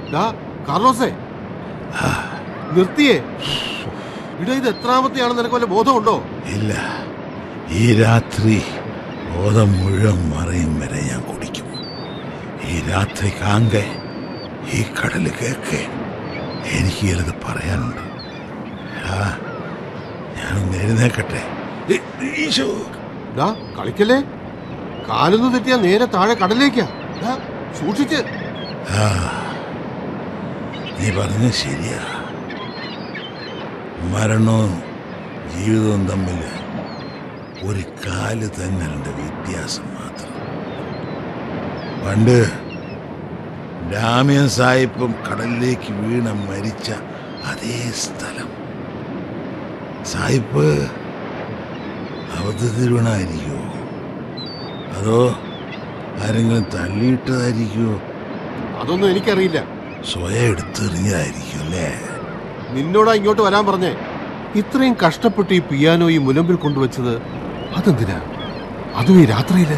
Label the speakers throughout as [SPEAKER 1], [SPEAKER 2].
[SPEAKER 1] ഡാ കാർലോസേ നിർത്തിയേ ഇവിടെ ഇത് എത്രാമത്തെയാണെന്ന് നിനക്ക് വല്ല ബോധമുണ്ടോ
[SPEAKER 2] ഇല്ല ഈ രാത്രി ബോധം മുഴുവൻ മറയും വരെ ഞാൻ കുടിക്കും ഈ രാത്രി കാങ്കെ ഈ കടല് കേക്ക് എനിക്ക് ചിലത് പറയാനുണ്ട് ആ ഞാനൊന്ന് എഴുന്നേക്കട്ടെ ഈ- ഈശോ
[SPEAKER 1] ഡാ കളിക്കല്ലേ കാലൊന്ന് തെറ്റിയാ നേരെ താഴെ കടലേക്കാ ഡാ സൂക്ഷിച്ച്
[SPEAKER 2] ആ നീ പറഞ്ഞ ശരിയാ മരണവും ജീവിതവും തമ്മിൽ ഒരു കാല് തന്നെയുണ്ട് വ്യത്യാസം മാത്രം പണ്ട് ഡാമിയൻ സാഹിബും കടലിലേക്ക് വീണ മരിച്ച അതേ സ്ഥലം സാഹിബ് അബദ്ധത്തിൽ വീണായിരിക്കുമോ അതോ ആരെങ്കിലും തള്ളിയിട്ടതായിരിക്കുമോ
[SPEAKER 1] അതൊന്നും എനിക്കറിയില്ല
[SPEAKER 2] സ്വയം എടുത്തെറിഞ്ഞതായിരിക്കും അല്ലേ
[SPEAKER 1] നിന്നോടാ ഇങ്ങോട്ട് വരാൻ പറഞ്ഞേ ഇത്രയും കഷ്ടപ്പെട്ട് ഈ പിയാനോ ഈ മുലമ്പിൽ കൊണ്ടുവച്ചത് അതെന്തിനാ അതും ഈ രാത്രിയില്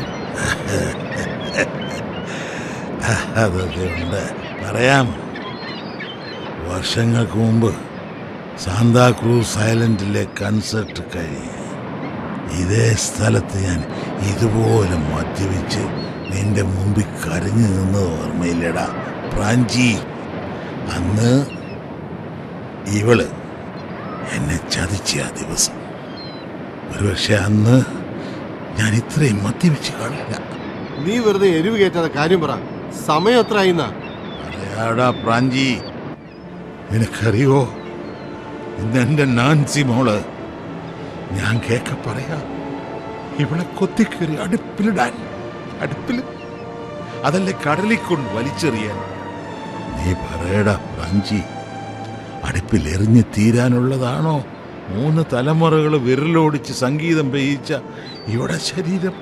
[SPEAKER 2] അതൊക്കെ ഉണ്ട് പറയാം വർഷങ്ങൾക്ക് മുമ്പ് സാന്താക്രൂസ് ഐലൻഡിലെ കൺസേർട്ട് കഴിഞ്ഞ് ഇതേ സ്ഥലത്ത് ഞാൻ ഇതുപോലെ മദ്യപിച്ച് നിന്റെ മുമ്പിൽ കരഞ്ഞു നിന്നത് ഓർമ്മയില്ലടാ പ്രാഞ്ചി അന്ന് ഇവള് എന്നെ ചതിച്ച ആ ദിവസം ഒരുപക്ഷെ അന്ന് ഞാൻ ഇത്രയും മദ്യപിച്ച് കാണില്ല
[SPEAKER 1] നീ വെറുതെ എരിവ് കയറ്റാതെ കാര്യം പറ സമയം എത്ര ആയിന്നാ
[SPEAKER 2] പറയാടാ പ്രാഞ്ചി നിനക്കറിയോ ഇന്ന് എന്റെ നാൻസി മോള് ഞാൻ കേക്ക പറയാ ഇവളെ കൊത്തിക്കേറി അടുപ്പിലിടാൻ അടുപ്പിൽ അതല്ലേ കടലിൽ കൊണ്ട് വലിച്ചെറിയാൻ നീ പറയടാ പ്രാഞ്ചി അടുപ്പിൽ എറിഞ്ഞ് തീരാനുള്ളതാണോ മൂന്ന് തലമുറകൾ വിരലോടിച്ച് സംഗീതം പെയ്യിച്ച ഇവിടെ ശരീരം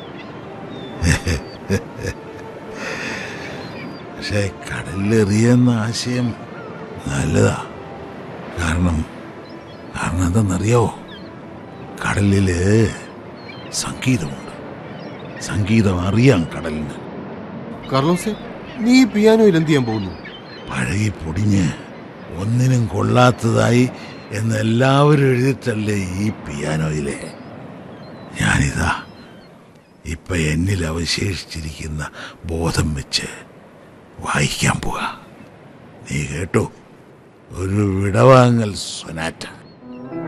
[SPEAKER 2] പക്ഷേ കടലിലെറിയെന്ന ആശയം നല്ലതാ കാരണം കാരണം എന്തെന്നറിയോ കടലില് സംഗീതമുണ്ട് സംഗീതം അറിയാം കടലിന്
[SPEAKER 1] കാർലോസേ നീ ഈ പിയാനോയിൽ എന്ത് ചെയ്യാൻ പോകുന്നു
[SPEAKER 2] പഴകി പൊടിഞ്ഞ് ഒന്നിനും കൊള്ളാത്തതായി എന്ന് എല്ലാവരും എഴുതിയിട്ടല്ലേ ഈ പിയാനോയിലെ ഞാനിതാ ഇപ്പൊ എന്നിൽ അവശേഷിച്ചിരിക്കുന്ന ബോധം വെച്ച് വായിക്കാൻ പോകാം നീ കേട്ടോ ഒരു വിടവാങ്ങൽ സൊനാറ്റ